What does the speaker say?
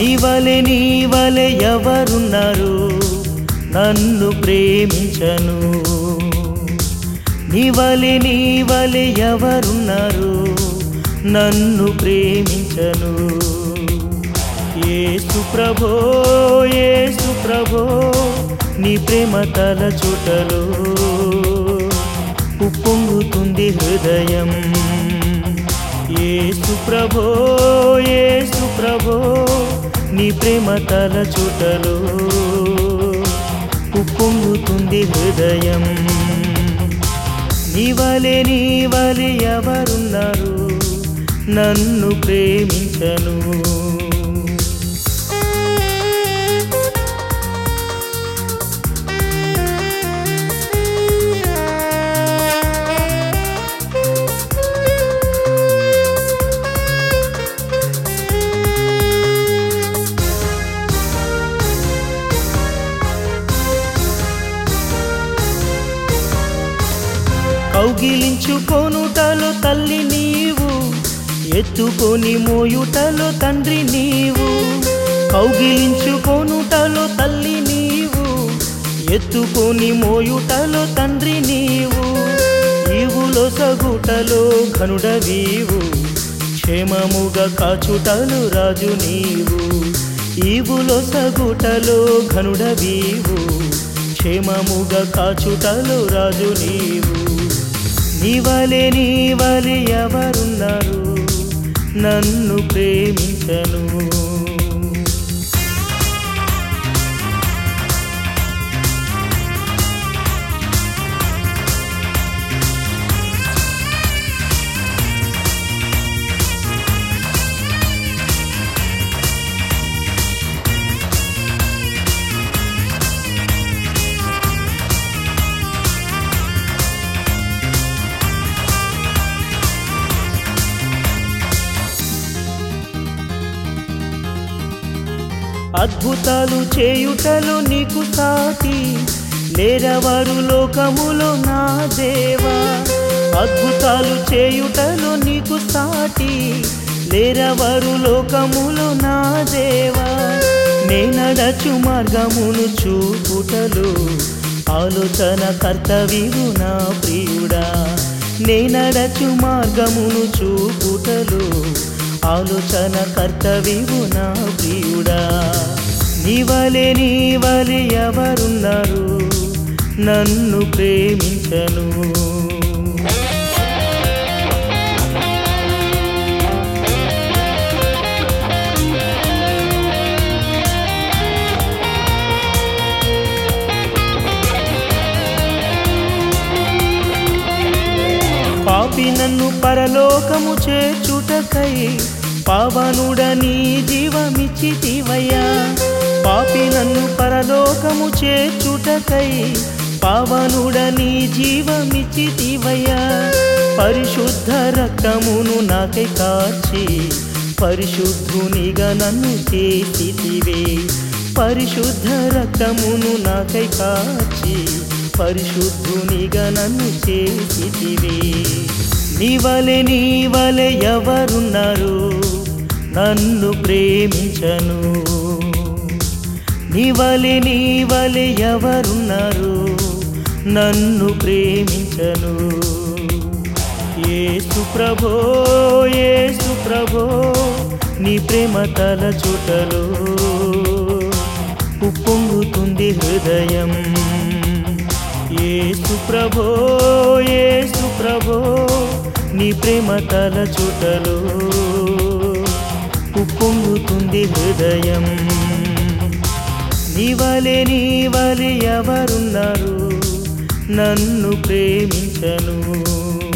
నీవలె నీవలె ఎవరున్నారు నన్ను ప్రేమించను నీవలె నీవలె ఎవరున్నారు నన్ను ప్రేమించను ఏసు ప్రభో ఏసు ప్రభో నీ ప్రేమ తల చుటలో ఉప్పొంగుతుంది హృదయం ఏసు ప్రభో ఏసు ప్రభో నీ ప్రేమ తల చుటలో ఉప్పొంగుతుంది హృదయం నీవలే నీవలే ఎవరున్నారు నన్ను ప్రేమించను కౌగిలించుకొనుటలో తల్లి నీవు ఎత్తుకొని మోయుటలో తండ్రి నీవు కౌగిలించుకొనుటలో తల్లి నీవు ఎత్తుకొని మోయుటలో తండ్రి నీవు ఈవులో సగుటలో ఘనుడవీవు క్షేమముగా కాచుటలు రాజు నీవు ఈవులో సగుటలో ఘనుడవీవు క్షేమముగా కాచుటలు రాజు నీవు నీవలే నీవలే ఎవరున్నారు నన్ను ప్రేమించను అద్భుతాలు చేయుటలు నీకు సాటి లేరవారు లోకములో నా దేవా అద్భుతాలు చేయుటలు నీకు సాటి లేరవారు లోకములో నా దేవా నేనడచు మార్గమును చూపుటలు ఆలోచన కర్తవ్యము నా ప్రియుడా నేనడచు మార్గమును చూపుటలు ఆలోచన కర్తవ్యము నా ప్రియుడా నీవలే నీవలే ఎవరున్నారు నన్ను ప్రేమించను పాపి నన్ను పరలోకము చేర్చుటకై పావనుడని జీవమిచ్చితివయ్యా పాపి నన్ను పరలోకము చేర్చుటకై పావనుడని జీవమిచ్చితివయ్యా పరిశుద్ధ రక్తమును నాకై కాచి పరిశుద్ధునిగా నన్ను చేసితివే పరిశుద్ధ రక్తమును నాకై కాచి పరిశుద్ధునిగా నన్ను చేసితివే నీవలె నీవలె ఎవరున్నారు నన్ను ప్రేమించను నీవలె నీవలె ఎవరున్నారు నన్ను ప్రేమించను ఏసు ప్రభో ఏసు ప్రభో నీ ప్రేమ తల చుటలో ఉప్పొంగుతుంది హృదయం ఏసు ప్రభో ఏసు ప్రభో నీ ప్రేమ తల చుటలో ఉప్పొంగుతుంది హృదయం నీవలే నీవలే ఎవరున్నారు నన్ను ప్రేమించను